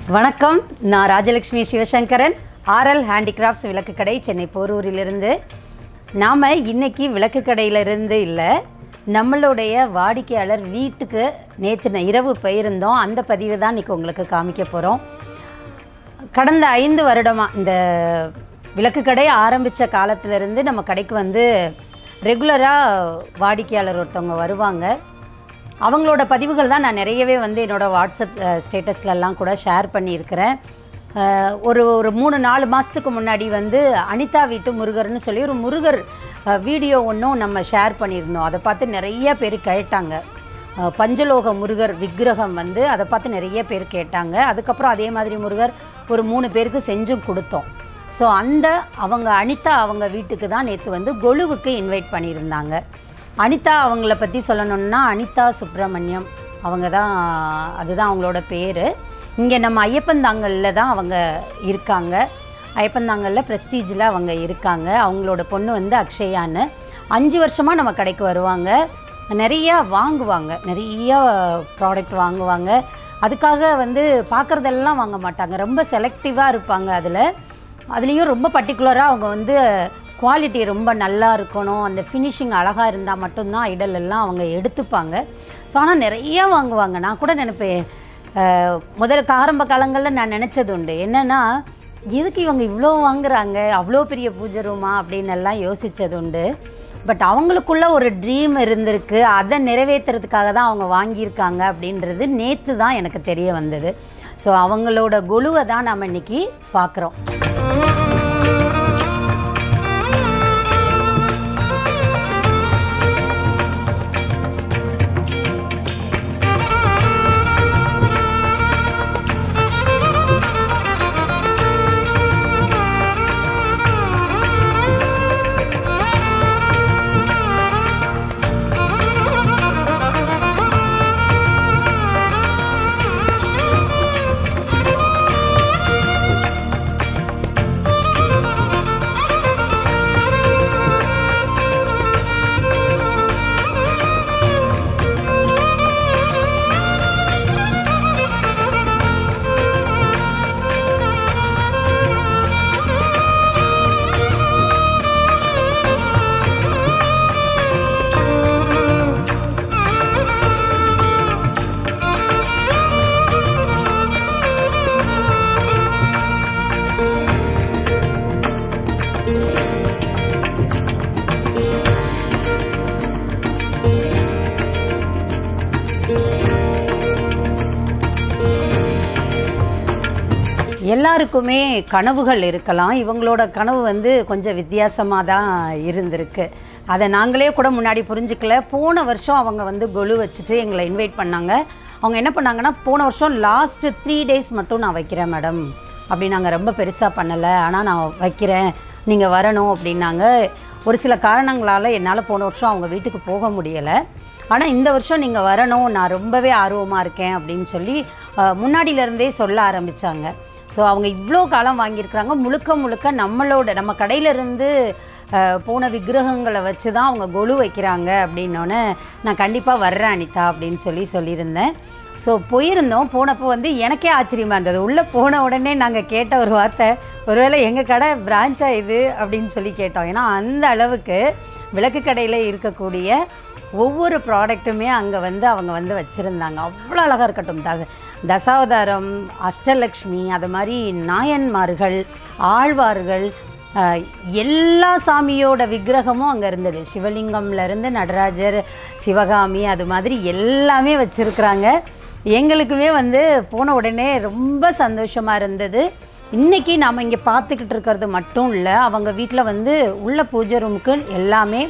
வணக்கம் நான் Rajalakshmi Sivasankaran RL handicrafts விளக்கு கடை சென்னை போரூரிலிருந்து நாம் இன்னைக்கு விளக்கு கடையிலிருந்து இல்லை நம்மளுடைய வாடிக்கையாளர் வீட்டுக்கு நேற்று இரவு போயிருந்தோம் அந்த பதிவு தான் இன்றைக்கி உங்களுக்கு காமிக்க போகிறோம் கடந்த ஐந்து வருடமாக இந்த விளக்கு கடை ஆரம்பித்த காலத்திலிருந்து நம்ம கடைக்கு வந்து ரெகுலராக வாடிக்கையாளர் ஒருத்தவங்க வருவாங்க அவங்களோட பதிவுகள் தான் நான் நிறையவே வந்து என்னோடய வாட்ஸ்அப் ஸ்டேட்டஸ்லலாம் கூட ஷேர் பண்ணியிருக்கிறேன் அஹ், ஒரு ஒரு மூணு நாலு மாதத்துக்கு முன்னாடி வந்து அனிதா வீட்டு முருகர்னு சொல்லி ஒரு முருகர் அஹ், வீடியோ ஒன்றும் நம்ம ஷேர் பண்ணியிருந்தோம் அதை பார்த்து நிறைய பேர் கேட்டாங்க அஹ், பஞ்சலோக முருகர் விக்கிரகம் வந்து அதை பார்த்து நிறைய பேர் கேட்டாங்க அதுக்கப்புறம் அதே மாதிரி முருகர் ஒரு மூணு பேருக்கு செஞ்சும் கொடுத்தோம் ஸோ அந்த அவங்க அனிதா அவங்க வீட்டுக்கு தான் நேற்று வந்து கொலுவுக்கு இன்வைட் பண்ணியிருந்தாங்க அனிதா அவங்கள பற்றி சொல்லணும்னா அனிதா சுப்பிரமணியம் அவங்க தான் அதுதான் அவங்களோட பேர் இங்கே நம்ம ஐயப்பந்தாங்கல்ல தான் அவங்க இருக்காங்க ஐயப்பந்தாங்கல்ல ப்ரெஸ்டீஜில் அவங்க இருக்காங்க அவங்களோட பொண்ணு வந்து அக்ஷயான்னு அஞ்சு வருஷமாக நம்ம கடைக்கு வருவாங்க நிறையா வாங்குவாங்க நிறைய ப்ராடக்ட் வாங்குவாங்க அதுக்காக வந்து பார்க்குறதெல்லாம் வாங்க மாட்டாங்க ரொம்ப செலக்டிவாக இருப்பாங்க அதில் அதுலேயும் ரொம்ப பர்டிகுலராக அவங்க வந்து குவாலிட்டி ரொம்ப நல்லா இருக்கணும் அந்த ஃபினிஷிங் அழகாக இருந்தால் மட்டும்தான் ஐடல் எல்லாம் அவங்க எடுத்துப்பாங்க ஸோ ஆனால் நிறையா வாங்குவாங்க நான் கூட நினைப்பேன் அஹ், முதல்ல ஆரம்ப காலங்களில் நான் நினச்சது உண்டு என்னென்னா எதுக்கு இவங்க இவ்வளோ வாங்குறாங்க அவ்வளோ பெரிய பூஜை ரூமா அப்படின்னு எல்லாம் யோசித்தது உண்டு பட் அவங்களுக்குள்ள ஒரு ட்ரீம் இருந்திருக்கு அதை நிறைவேற்றுறதுக்காக தான் அவங்க வாங்கியிருக்காங்க அப்படின்றது நேற்று தான் எனக்கு தெரிய வந்தது ஸோ அவங்களோட குழுவை தான் நாம் இன்னைக்கு பார்க்குறோம் எல்லாருக்குமே கனவுகள் இருக்கலாம் இவங்களோட கனவு வந்து கொஞ்சம் வித்தியாசமாக தான் இருந்திருக்கு அதை நாங்களே கூட முன்னாடி புரிஞ்சுக்கல போன வருஷம் அவங்க வந்து கொலு வச்சுட்டு எங்களை இன்வைட் பண்ணாங்க அவங்க என்ன பண்ணாங்கன்னா போன வருஷம் லாஸ்ட்டு த்ரீ டேஸ் மட்டும் நான் வைக்கிறேன் மேடம் அப்படி நாங்கள் ரொம்ப பெருசாக பண்ணலை ஆனால் நான் வைக்கிறேன் நீங்கள் வரணும் அப்படின்னாங்க ஒரு சில காரணங்களால் என்னால் போன வருஷம் அவங்க வீட்டுக்கு போக முடியலை ஆனால் இந்த வருஷம் நீங்கள் வரணும் நான் ரொம்பவே ஆர்வமாக இருக்கேன் அப்படின்னு சொல்லி அஹ், முன்னாடியிலேருந்தே சொல்ல ஆரம்பித்தாங்க ஸோ அவங்க இவ்வளோ காலம் வாங்கியிருக்கிறாங்க முழுக்க முழுக்க நம்மளோட நம்ம கடையிலேருந்து போன விக்கிரகங்களை வச்சு தான் அவங்க கொலு வைக்கிறாங்க அப்படின்னோடனே நான் கண்டிப்பாக வர்றேன் அனிதா அப்படின்னு சொல்லி சொல்லியிருந்தேன் ஸோ போயிருந்தோம் போனப்போ வந்து எனக்கே ஆச்சரியமாக இருந்தது உள்ளே போன உடனே நாங்கள் கேட்ட ஒரு வார்த்தை ஒருவேளை எங்கள் கடை பிரான்ச்சா இது அப்படின்னு சொல்லி கேட்டோம் ஏன்னா அந்த அளவுக்கு விளக்கு கடையில் இருக்கக்கூடிய ஒவ்வொரு ப்ராடக்ட்டுமே அங்கே வந்து அவங்க வந்து வச்சுருந்தாங்க அவ்வளோ அழகாக இருக்கட்டும் தச தசாவதாரம் அஷ்டலக்ஷ்மி அது மாதிரி நாயன்மார்கள் ஆழ்வார்கள் அஹ், எல்லா சாமியோட விக்கிரகமும் அங்கே இருந்தது சிவலிங்கம்ல இருந்து நடராஜர் சிவகாமி அது மாதிரி எல்லாமே வச்சுருக்குறாங்க எங்களுக்குமே வந்து போன உடனே ரொம்ப சந்தோஷமாக இருந்தது இன்றைக்கி நாம் இங்கே பார்த்துக்கிட்டு இருக்கிறது மட்டும் இல்லை அவங்க வீட்டில் வந்து உள்ள பூஜை ரூமுக்கு எல்லாமே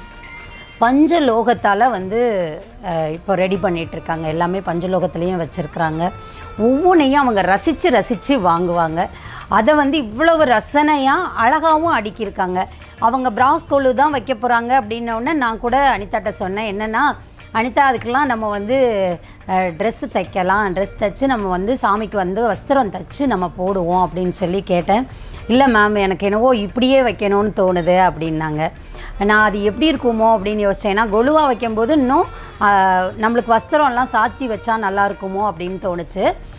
பஞ்சலோகத்தால் வந்து அஹ், இப்போ ரெடி பண்ணிகிட்ருக்காங்க எல்லாமே பஞ்சலோகத்துலேயும் வச்சுருக்குறாங்க ஒவ்வொன்றையும் அவங்க ரசித்து ரசித்து வாங்குவாங்க அதை வந்து இவ்வளவு ரசனையாக அழகாகவும் அடுக்கியிருக்காங்க அவங்க பிராஸ் கொலு தான் வைக்க போகிறாங்க அப்படின்னோடனே நான் கூட அனிதாட்ட சொன்னேன் என்னென்னா அனிதா அதுக்கெல்லாம் நம்ம வந்து ட்ரெஸ்ஸு தைக்கலாம் ட்ரெஸ் தைச்சு நம்ம வந்து சாமிக்கு வந்து வஸ்திரம் தைச்சு நம்ம போடுவோம் அப்படின்னு சொல்லி கேட்டேன் இல்லை மேம் எனக்கு என்னவோ இப்படியே வைக்கணும்னு தோணுது அப்படின்னாங்க நான் அது எப்படி இருக்குமோ அப்படின்னு யோசித்தேன் ஏன்னா கொலுவா வைக்கும்போது இன்னும் ஆஹ், நம்மளுக்கு வஸ்திரம்லாம் சாத்தி வச்சா நல்லா இருக்குமோ அப்படின்னு தோணுச்சு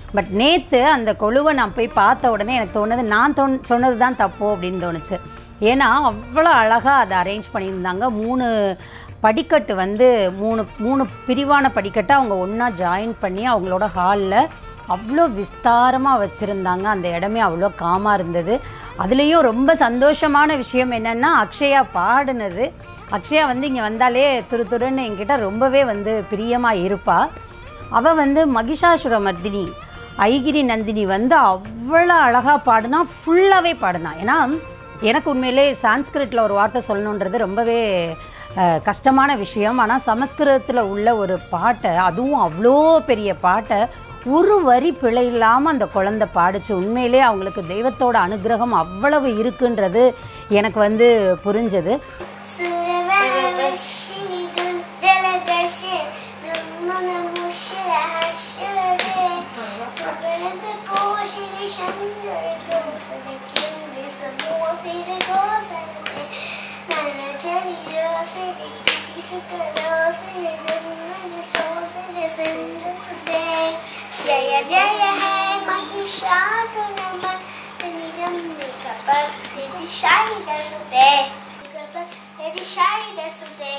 பட் நேற்று அந்த கொழுவை நான் போய் பார்த்த உடனே எனக்கு தோணுது நான் தோன் சொன்னது தான் தப்போ அப்படின்னு தோணுச்சு ஏன்னா அவ்வளோ அழகாக அதை அரேஞ்ச் பண்ணியிருந்தாங்க மூணு படிக்கட்டு வந்து மூணு மூணு பிரிவான படிக்கட்டை அவங்க ஒன்றா ஜாயின் பண்ணி அவங்களோட ஹாலில் அவ்வளோ விஸ்தாரமாக வச்சுருந்தாங்க அந்த இடமே அவ்வளோ காமாக இருந்தது அதுலேயும் ரொம்ப சந்தோஷமான விஷயம் என்னென்னா அக்ஷயா பாடினது அக்ஷயா வந்து இங்கே வந்தாலே துரு துருன்னு என்கிட்ட ரொம்பவே வந்து பிரியமாக இருப்பா அவள் வந்து மகிஷாசுர மர்தினி ஐகிரி நந்தினி வந்து அவ்வளோ அழகாக பாடினா ஃபுல்லாகவே பாடினா ஏன்னா எனக்கு உண்மையிலே சான்ஸ்கிரிட்டில் ஒரு வார்த்தை சொல்லணுன்றது ரொம்பவே அஹ், கஷ்டமான விஷயம் ஆனால் சமஸ்கிருதத்தில் உள்ள ஒரு பாட்டை அதுவும் அவ்வளோ பெரிய பாட்டை ஒரு வரி பிழை இல்லாமல் அந்த குழந்தை பாடுச்சு உண்மையிலே அவங்களுக்கு தெய்வத்தோட அனுகிரகம் அவ்வளவு இருக்குன்றது எனக்கு வந்து புரிஞ்சது Survivashini Dalagashe Brahmana Mushila Hashare Prabhalata Koshini Shandara Gosana Kindi Samosi de Gosana Nana Jani Rosani Kisita Rosani Dhamana Sosani Sindhu Sude Jaya Jaya Hai Mahishasana Nidam Nikapat Nidishani Dasute Nikapat Nidishani Dasute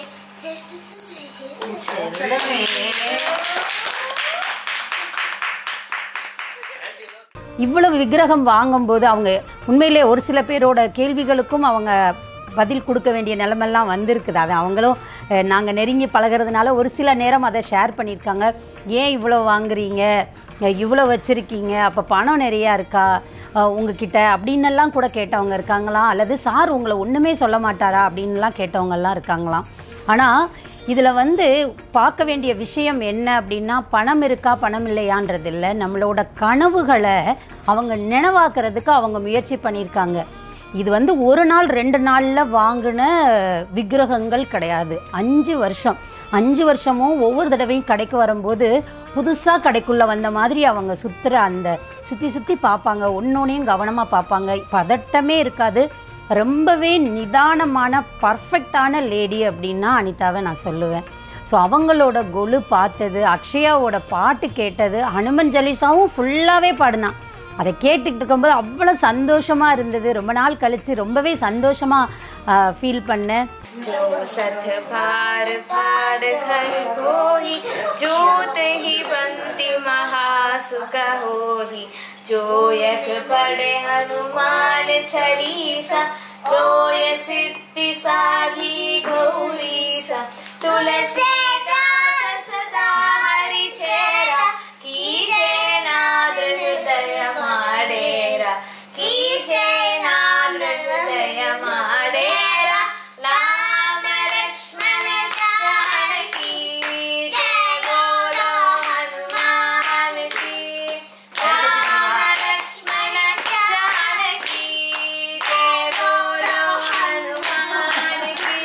இவ்வளவு விக்கிரகம் வாங்கும்போது அவங்க உண்மையிலே ஒரு சில பேரோட கேள்விகளுக்கும் அவங்க பதில் கொடுக்க வேண்டிய நிலமெல்லாம் வந்திருக்குது அதை அவங்களும் நாங்கள் நெருங்கி பழகுறதுனால ஒரு சில நேரம் அதை ஷேர் பண்ணியிருக்காங்க ஏன் இவ்வளோ வாங்குறீங்க அஹ் இவ்வளோ வச்சுருக்கீங்க அப்போ பணம் நிறையா இருக்கா அஹ் உங்ககிட்ட அப்படின்னெல்லாம் கூட கேட்டவங்க இருக்காங்களாம் அல்லது சார் உங்களை ஒன்றுமே சொல்ல மாட்டாரா அப்படின்லாம் கேட்டவங்கெல்லாம் இருக்காங்களாம் ஆனால் இதில் வந்து பார்க்க வேண்டிய விஷயம் என்ன அப்படின்னா பணம் இருக்கா பணம் இல்லையான்றது இல்லை நம்மளோட கனவுகளை அவங்க நினைவாக்குறதுக்கு அவங்க முயற்சி பண்ணியிருக்காங்க இது வந்து ஒரு நாள் ரெண்டு நாளில் வாங்கின விக்கிரகங்கள் கிடையாது அஞ்சு வருஷம் அஞ்சு வருஷமும் ஒவ்வொரு தடவையும் கடைக்கு வரும்போது புதுசாக கடைக்குள்ளே வந்த மாதிரி அவங்க சுற்றுற அந்த சுற்றி சுற்றி பார்ப்பாங்க ஒன்னொன்னையும் கவனமாக பார்ப்பாங்க பதட்டமே இருக்காது ரொம்பவே நிதானமான பர்ஃபெக்டான லேடி அப்படின்னா அனிதாவை நான் சொல்லுவேன் ஸோ அவங்களோட கொலு பார்த்தது அக்ஷயாவோட பாட்டு கேட்டது ஹனுமன் ஜலிசாவும் ஃபுல்லாகவே பாடினான் அதை கேட்டுக்கிட்டு இருக்கும்போது அவ்வளோ சந்தோஷமாக இருந்தது ரொம்ப நாள் கழித்து ரொம்பவே சந்தோஷமாக ஃபீல் பண்ணேன் जो सत पार पार घर होही जोत ही बंती महासुख होही जो यह पढ़े हनुमान चालीसा जो ये सिद्धि साधी गौरीसा तुलसी दास सदा हरि चेरा कीजे नाद हृदय माडेरा कीजे नाद हृदय माडेरा राम लक्ष्मण जानकी जय बोलो हनुमान की राम लक्ष्मण जानकी जय बोलो हनुमान की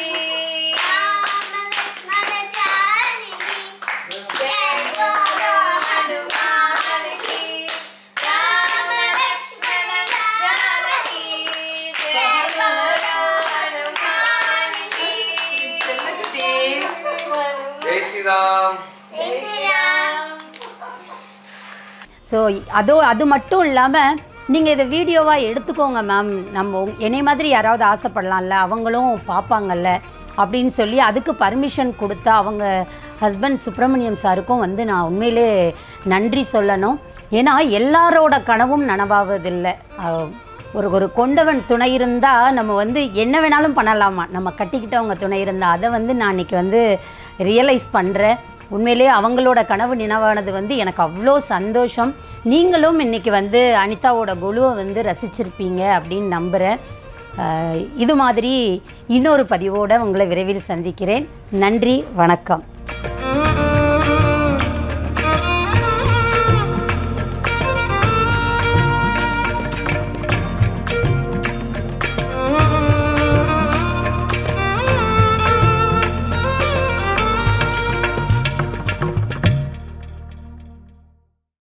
जय बोलो हनुमान की राम लक्ष्मण जानकी जय बोलो हनुमान की ஜெய் ஸ்ரீராம் जय श्री राम ஸோ அதோ அது மட்டும் இல்லாமல் நீங்கள் இதை வீடியோவாக எடுத்துக்கோங்க மேம் நம்ம உங்க- என்னை மாதிரி யாராவது ஆசைப்படலாம்ல அவங்களும் பார்ப்பாங்கல்ல அப்படின்னு சொல்லி அதுக்கு பர்மிஷன் கொடுத்த அவங்க ஹஸ்பண்ட் சுப்பிரமணியம் சாருக்கும் வந்து நான் உண்மையிலே நன்றி சொல்லணும் ஏன்னா எல்லாரோட கனவும் நனவாவதில்லை அஹ், ஒரு ஒரு கொண்டவன் துணை இருந்தால் நம்ம வந்து என்ன வேணாலும் பண்ணலாமா நம்ம கட்டிக்கிட்டவங்க துணை இருந்தால் அதை வந்து நான் இன்னைக்கு வந்து ரியலைஸ் பண்ணுறேன் உண்மையிலே அவங்களோட கனவு நினைவானது வந்து எனக்கு அவ்வளோ சந்தோஷம் நீங்களும் இன்னைக்கு வந்து அனிதாவோட குழுவை வந்து ரசிச்சிருப்பீங்க அப்படின்னு நம்புகிறேன் அஹ் இது மாதிரி இன்னொரு பதிவோடு உங்களை விரைவில் சந்திக்கிறேன் நன்றி வணக்கம்